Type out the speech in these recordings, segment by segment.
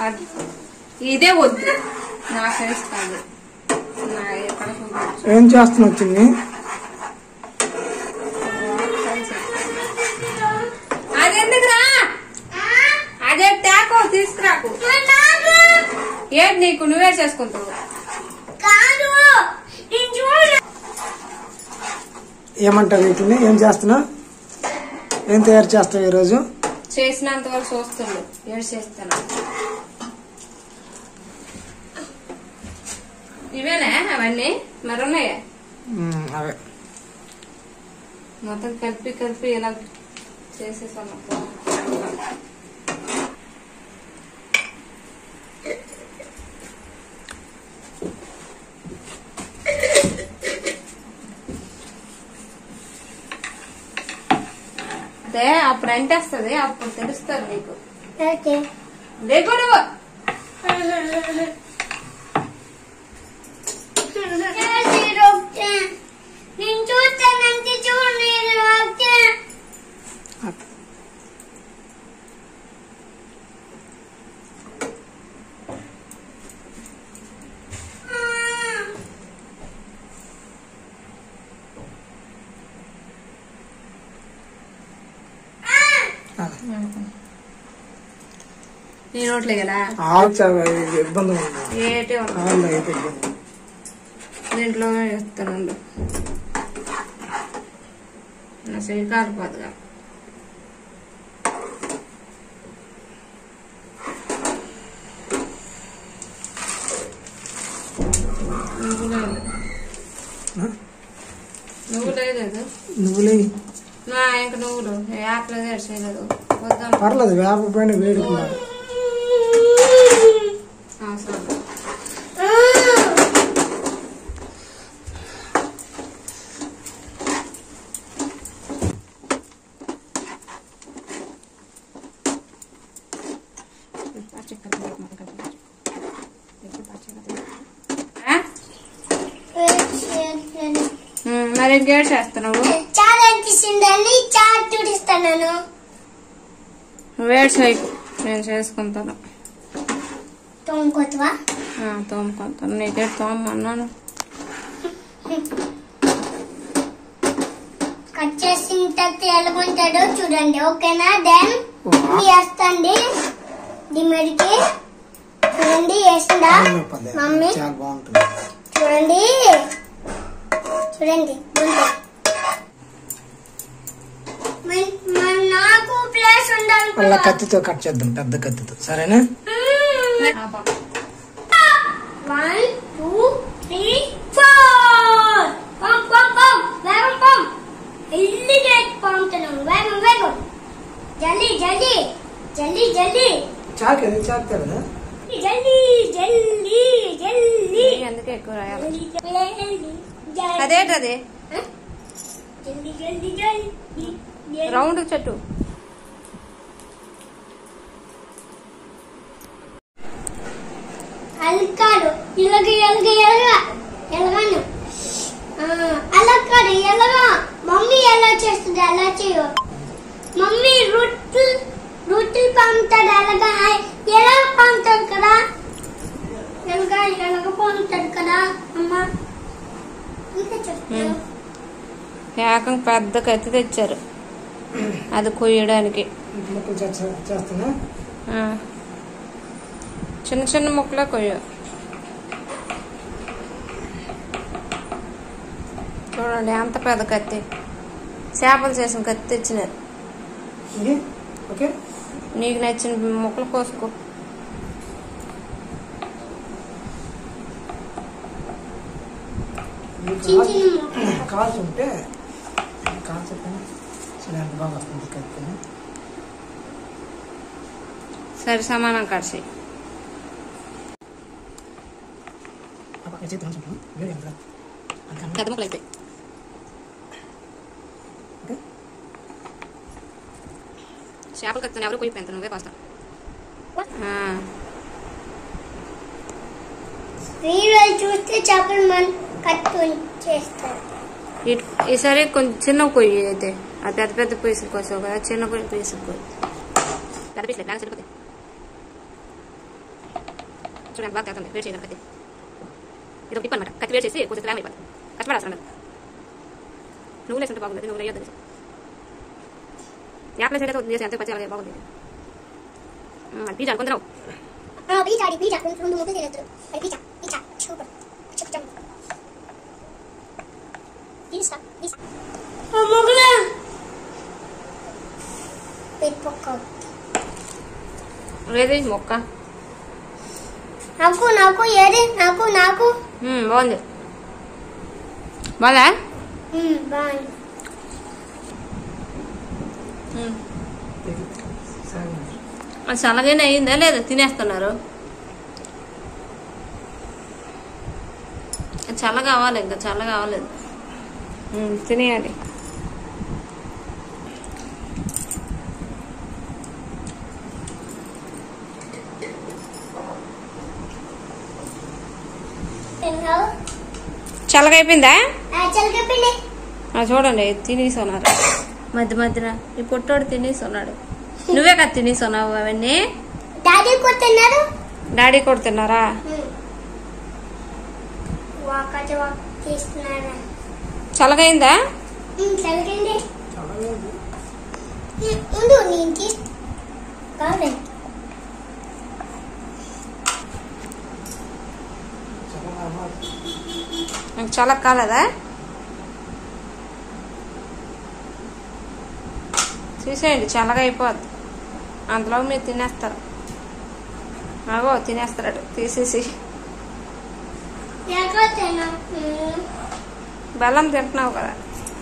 అది ఇదే వద్దు నా ఫ్రెండ్స్ కాదు నా ఎక్కడ చూపించు ఏం చేస్తున్నావు చిన్ని అదెందుకురా అదే టాకో తీసుకురాకు ఏంటి నీకు నువ్వే చేసుకుంటావు ఏమంటావు వీటిని ఏం చేస్తున్నావు ఏం తయారు చేస్తావు ఈరోజు చేసినంత వరకు చూస్తుండు ఏడు చేస్తాను ఇవేనా అవన్నీ మరి ఉన్నాయా మ్మ్, అవే మొత్తం కలిపి కలిపి ఇలా చేసేసాను అదే అప్పుడు అంటేస్తుంది అప్పుడు తెలుస్తుంది నీకు లేకు నువ్వు నేను చూస్తానంటే చూడండి నీ నోట్లే కదా ఆవు చాలా ఇబ్బంది ఉంది ఏటి ఉంది. ఆవులు అయితే ఇబ్బంది దీంట్లో వేస్తాను నా చెయ్యి కాలిపోదుగా నువ్వు లేదు ఆ? నువ్వు లేదు నువ్వులే నా ఇంక నువ్వులు యాప్లేదు ఎడ చేయలేదు వద్దాం పర్లేదు వేప పైన వేడుకున్నారు అవసరం ఆ? ఉమ్, మరి ఇంకేం చేస్తున్నావు చాలా అనిపిస్తుందని చాలా చూపిస్తాను వేడి చేయకు నేను చేసుకుంటాను తోముకోవా ఆ, తోముకుంటాను నీకే తోమన్నాను కట్ చేసిన తర్వాత ఎలాగుంటాడో చూడండి ఓకేనా దెన్ ఇది వేస్తండి డిమెడికి చూడండి వేసిందా మమ్మీ చాలా బాగుంటుంది చూడండి చూడండి గుండు. మరి- మరి నాకు ప్లేస్ ఉండాలి మళ్ళా కత్తితో కట్ చేద్దాం పెద్ద కత్తితో సరేనా వన్ టూ త్రీ ఫోర్ పం పం పం వేగం పం ఇల్లు చేసి పంపుతున్నాం వేగం వేగం జల్దీ జల్దీ జల్దీ జల్దీ చాకు అది చాకు కదా జల్దీ జల్దీ జల్దీ ఎందుకు ఎక్కువ రాయాలి జల్దీ జల్దీ జల్దీ అదేంటది జల్దీ జల్దీ జల్దీ రౌండ్ చెట్టు అలకాడు ఇలాగ ఎలగ ఎలగ ఎలగాను ఆ, అలా కాదు ఎలాగా మమ్మీ ఎలా చేస్తుంది అలా చేయు మమ్మీ రొట్టెలు రొట్టెలు పంపుతాడు ఎలాగా ఎలా పంపుతాడు కదా ఎలాగా ఎలాగ పంపుతాడు కదా అమ్మ ఇంకా చెప్తాను ఏకం పెద్ద కత్తి తెచ్చారు అది కొయ్యడానికి ముక్కలు చేస్తా- చేస్తున్నా ఆ. చిన్న చిన్న ముక్కలే కొయ్య చూడండి ఎంత పెద్ద కత్తి చేపలు చేసిన కత్తి తెచ్చినారు ఇది ఓకే నీకు నచ్చిన ముక్కలు కోసుకో ఇది చిన్న కాల్చి- చిన్న ముక్కలు. కాల్చి ఉంటే కాల్చకపోయినా సరే ఎంత బాగా వస్తుంది కత్తి సరి సమానం కడిసి ఆ పక్క చేతి ఉంచుకుంటాం వేడి ఎంత అందుకని పెద్ద ముక్కలు అయిపోయి ఓకే చేపలు కత్తిని ఎవరు కొయ్యి పెంత నువ్వే కోస్తా వీడియో చూస్తే చేపలు మన కట్టు చేస్తారు ఈసారి కొంచెం చిన్న కొయ్యి అయితే ఆ పెద్ద పెద్ద పీసులు కోసావు కదా చిన్న కొయ్యి పీసులు కొయ్యి పెద్ద పీసులు బ్యాగ్ సరిపోతాయి చూడండి బాగా తగ్గుతుంది వేడి చేయగలం కత్తి ఇది ఒక టిప్ అనమాట కత్తి వేడి చేసి కొంచెం గ్రామ్ అయిపోతుంది కష్టపడాల్సిన లేదు నువ్వులు వేసుకుంటే బాగుంది నువ్వులు వేయొద్దు యాప్లో సైడ్ అయితే చేసి అంతే పచ్చి అలాగే బాగుంది పిజ్జా అనుకుంటున్నావు పీచా అది పీచా రెండు ముక్కలు తినద్దు అది పీచా పీచా సూపర్ చిక్కుతాం తీస్తా తీస్తా మొగలే పెట్టుకో ఏది మొక్క నాకు నాకు ఏది నాకు నాకు మ్మ్, బాగుంది బాగా మ్మ్, బాగుంది అది చల్లగానే అయిందా లేదా తినేస్తున్నారు అది చల్లగా అవ్వాలి ఇంకా చల్లగా అవ్వలేదు మ్మ్, తినేయాలి తిన్నావు చల్లగా అయిపోయిందా చల్లగా పిండి ఆ, చూడండి తినేసి ఉన్నారు మధ్య మధ్యన ఈ పొట్టోడు తినేసి ఉన్నాడు నువ్వే కదా తినేసి ఉన్నావు అవన్నీ డాడీ కొట్టున్నారు డాడీ కూడా తిన్నారా వాకట వాక్ చేస్తున్నారా చల్లగా అయిందా చల్లగండి ఉండు నేను తీస్ కావాలి నాకు చాలా కాలేదా చూసేయండి చల్లగా అయిపోద్ది అందులో మీరు తినేస్తారు అగో తినేస్తారట తీసేసి ఎక్కడ తిన్నా బెల్లం తింటున్నావు కదా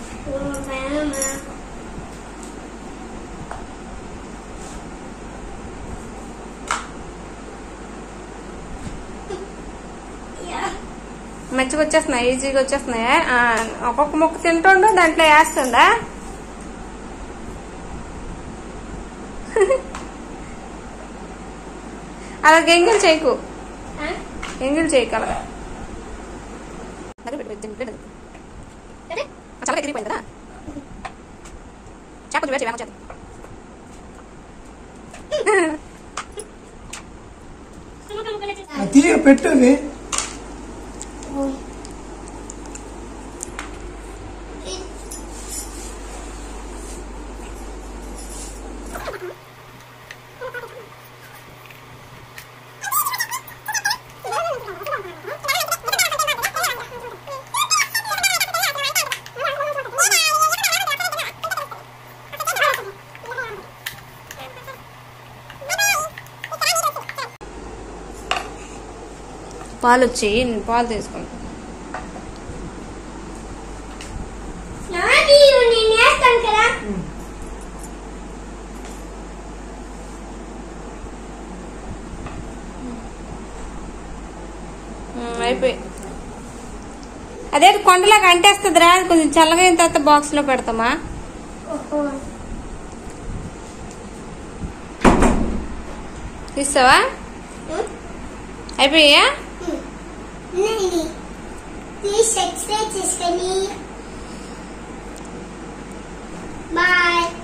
మంచిగా వచ్చేస్తున్నాయి ఈజీగా వచ్చేస్తున్నాయా ఆ, ఒక్కొక్క ముక్క తింటుండు దాంట్లో వేస్తుండా అలా గెంగిల్ చేయకు ఎంగిల్ చేయకు అలాగా దగ్గర పెట్టు, పెట్టు, పెట్టు. ఆ చల్లగా ఎగిరిపోయింది కదా చేప కొంచెం వేడి చేయి, వేగం చేద్దాం. అది పెట్టు అవి. పాలు వచ్చి నేను పాలు తీసుకుంటాను నాది నేను వేస్తాను కదా ఉమ్, అయిపోయి అదే కొండలాగా అంటేస్తుందిరా కొంచెం చల్లగా అయిన తర్వాత బాక్స్ లో పెడతామా తీస్తావా అయిపోయా नहीं प्लीज सब्सक्राइब చేసుకొని బాయ్